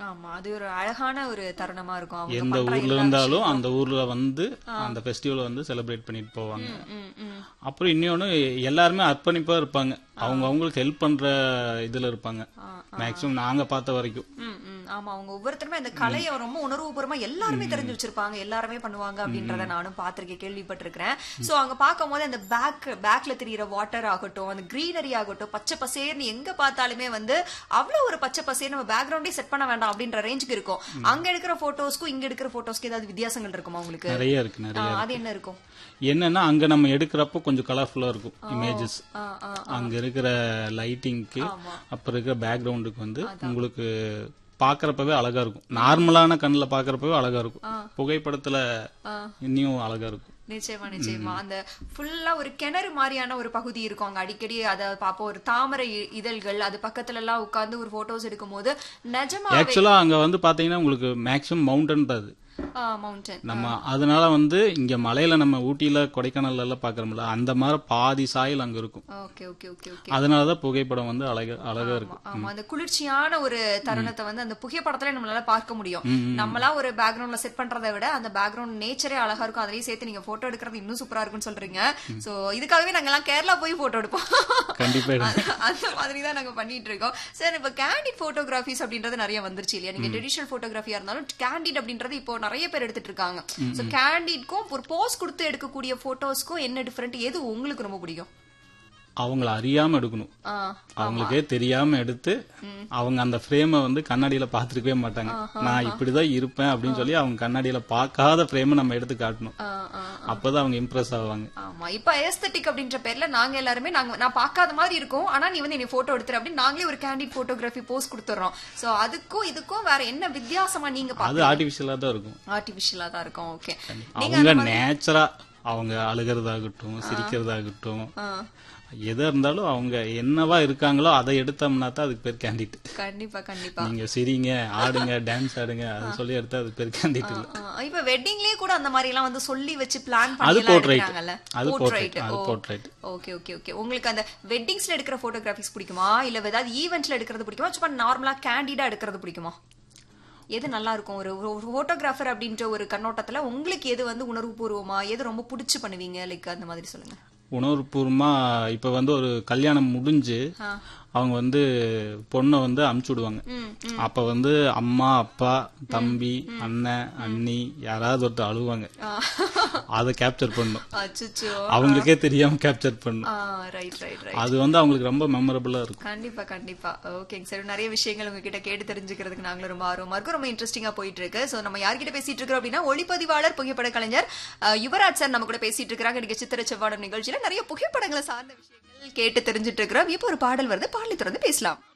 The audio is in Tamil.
ஆமா அது ஒரு அழகான ஒரு தருணமா இருக்கும் அவங்க எந்த பண்ற ஊர்ல எல்லா இருந்தாலும் அந்த ஊர்ல வந்து அந்த ஃபெஸ்டிவலை வந்து செலிப்ரேட் பண்ணிட்டு போவாங்க ம், ம். அப்புறம் இன்னொன்னு எல்லாருமே அர்ப்பணிப்பா இருப்பாங்க அவங்க அவங்களுக்கு ஹெல்ப் பண்ற இதுல இருப்பாங்க மேக்சிமம் நாங்க பார்த்த வரைக்கும் ம், ம். ஆமா அவங்க ஒவ்வொருத்தருமே அந்த கலையை ரொம்ப உணர்வுபூர்வமா எல்லாருமே தெரிஞ்சு வச்சிருப்பாங்க எல்லாருமே பண்ணுவாங்க அப்படின்றத நானும் பார்த்திருக்கேன் கேள்விப்பட்டிருக்கிறேன் சோ அங்க பார்க்கும்போது அந்த பேக் பேக்ல தெரியிற வாட்டர் ஆகட்டும் அந்த கிரீனரி ஆகட்டும் பச்சை பசேர்னு எங்க பார்த்தாலுமே வந்து அவ்வளவு ஒரு பச்சை பசேர் நம்ம பேக்ரவுண்டே செட் பண்ண வேண்டாம் அப்படின்ற ரேஞ்சுக்கு இருக்கும் அங்க எடுக்கிற போட்டோஸ்க்கும் இங்க எடுக்கிற போட்டோஸ்க்கு ஏதாவது வித்தியாசங்கள் இருக்குமா உங்களுக்கு நிறைய இருக்கு நிறைய ஆ, அது என்ன இருக்கும் என்னன்னா அங்க நம்ம எடுக்கிறப்போ கொஞ்சம் கலர்ஃபுல்லா இருக்கும் இமேஜஸ் ஆ, ஆ, அங்க இருக்கிற லைட்டிங்க்கு அப்புறம் இருக்கிற பேக்ரவுண்டுக்கு வந்து உங்களுக்கு பாக்குறப்பவே அழகா இருக்கும் நார்மலான கண்ணுல பாக்குறப்பவே அழகா இருக்கும் புகைப்படத்துல இன்னும் அழகா இருக்கும் நிச்சயமா நிச்சயமா அந்த ஃபுல்லா ஒரு கிணறு மாதிரியான ஒரு பகுதி இருக்கும் அங்க அடிக்கடி அத பாப்போம் ஒரு தாமரை இ- இதழ்கள் அது பக்கத்துல எல்லாம் உட்கார்ந்து ஒரு போட்டோஸ் எடுக்கும்போது நிஜமா ஆக்சுவலா அங்க வந்து பாத்தீங்கன்னா உங்களுக்கு மேக்சிமம் மவுண்டன் தான் அது மவுண்டன் நம்ம அதனால வந்து இங்க மலையில நம்ம ஊட்டியில கொடைக்கானல்ல எல்லாம் பாக்குறோம்ல அந்த மாதிரி பாதி சாயல் அங்க இருக்கும் ஓகே ஓகே ஓகே ஓகே அதனாலதான் புகைப்படம் வந்து அழகா அழகா இருக்கும் ஆமா அந்த குளிர்ச்சியான ஒரு தருணத்தை வந்து அந்த புகைப்படத்துல நம்மளால பார்க்க முடியும் நம்மளா ஒரு பேக்ரவுண்ட்ல செட் பண்றதை விட அந்த பேக்ரவுண்ட் நேச்சரே அழகா இருக்கும் அதையும் சேர்த்து நீங்க போட்டோ எடுக்கிறது இன்னும் சூப்பரா இருக்கும்னு சொல்றீங்க சோ இதுக்காகவே நாங்க எல்லாம் கேரளா போய் போட்டோ எடுப்போம் கண்டிப்பா எடுப்போம். அந்த- அந்த மாதிரி தான் நாங்க பண்ணிட்டு இருக்கோம் சார் இப்ப கேண்டிட் போட்டோகிராஃபிஸ் அப்படின்றது நிறைய வந்துருச்சு இல்லையா நீங்க ட்ரெடிஷனல் போட்டோகிராஃபியா இருந்தாலும் கேண்டிட் அப்படின்றது இப்போ நிறைய பேர் எடுத்துட்டு இருக்காங்க சோ கேண்டிட்க்கும் ஒரு போஸ் கொடுத்து எடுக்கக்கூடிய போட்டோஸ்க்கும் என்ன டிஃபரெண்ட் எது உங்களுக்கு ரொம்ப பிடிக்கும் அவங்கள அறியாம எடுக்கணும் ஆ, அவங்களுக்கே தெரியாம எடுத்து அவங்க அந்த ஃப்ரேமை வந்து கண்ணாடியில பாத்துருக்கவே மாட்டாங்க நான் இப்படிதான் இருப்பேன் அப்படின்னு சொல்லி அவங்க கண்ணாடியில பார்க்காத ஃப்ரேமை நம்ம எடுத்து காட்டணும் ஆ, ஆ. அப்பதான் அவங்க இம்ப்ரெஸ் ஆவாங்க ஆமா இப்ப ஏஸ்தட்டிக் அப்படின்ற பேர்ல நாங்க எல்லாருமே நாங்க நான் பார்க்காத மாதிரி இருக்கோம் ஆனா நீ வந்து என்னை போட்டோ எடுத்துரு அப்படின்னு நாங்களே ஒரு கேண்டிட் போட்டோகிராஃபி போஸ் கொடுத்துறோம் சோ அதுக்கும் இதுக்கும் வேற என்ன வித்தியாசமா நீங்க அது ஆர்டிபிஷியலா தான் இருக்கும் ஆர்டிபிஷியலா தான் இருக்கும் ஓகே அவங்க நேச்சரா அவங்க அழுகிறதாகட்டும் சிரிக்கிறதாகட்டும் எதா இருந்தாலும் அவங்க என்னவா இருக்காங்களோ அதை எடுத்தோம்னா தான் அதுக்கு பேர் கேண்டிட் கண்டிப்பா கண்டிப்பா நீங்க சிரிங்க ஆடுங்க டான்ஸ் ஆடுங்க அது சொல்லி எடுத்தா அதுக்கு பேர் கேண்டிட் இல்ல ஆ, இப்ப வெட்டிங்லயே கூட அந்த மாதிரி எல்லாம் வந்து சொல்லி வச்சு பிளான் அது பண்ணி portrait. எடுக்கிறாங்கல்ல அது Portrait. portrait. அது ஓ. portrait. ஓகே ஓகே ஓகே உங்களுக்கு அந்த வெட்டிங்ஸ்ல எடுக்கிற போட்டோகிராஃபிஸ் பிடிக்குமா இல்ல ஏதாவது ஈவென்ட்ஸ்ல எடுக்கிறது பிடிக்குமா சும்மா நார்மலா கேண்டிடா எடுக்கிறது பிடிக்குமா எது நல்லா இருக்கும் ஒரு போட்டோகிராஃபர் அப்படின்ற ஒரு கண்ணோட்டத்துல உங்களுக்கு எது வந்து உணர்வுபூர்வமா எது ரொம்ப பிடிச்சு பண்ணுவீங்க லைக் அந்த மாதிரி சொல்லுங்க உணர்வுபூர்வமா இப்ப வந்து ஒரு கல்யாணம் முடிஞ்சு அவங்க வந்து பொண்ணை வந்து அமுச்சு விடுவாங்க அப்ப வந்து அம்மா அப்பா தம்பி அண்ணன் அண்ணி யாராவது ஒருத்தர் அழுவாங்க அதை கேப்சர் பண்ணும் அச்சோ அவங்களுக்கே தெரியாம கேப்சர் பண்ணும் ரைட் ரைட் ரைட் அது வந்து அவங்களுக்கு ரொம்ப மெமரபிளா இருக்கும் கண்டிப்பா கண்டிப்பா ஓகேங்க சார் நிறைய விஷயங்கள் உங்ககிட்ட கேட்டு தெரிஞ்சுக்கிறதுக்கு நாங்களும் ரொம்ப ஆர்வமா இருக்கும் ரொம்ப இன்ட்ரெஸ்டிங்கா போயிட்டு இருக்கு சோ நம்ம யார்கிட்ட பேசிட்டு இருக்கோம் அப்படின்னா ஒளிப்பதிவாளர் புகைப்பட கலைஞர் அஹ், யுவராஜ் சார் நம்ம கூட பேசிட்டு இருக்காங்க இன்னைக்கு சித்திர செவ்வாடம் நிகழ்ச்சியில நிறைய புகைப்படங்களை சார்ந்த விஷயங்கள் கேட்டு தெரிஞ்சுட்டு இருக்கிறோம் இப்போ ஒரு பாடல் வருது பாடலை தொடர்ந்து பேசலாம்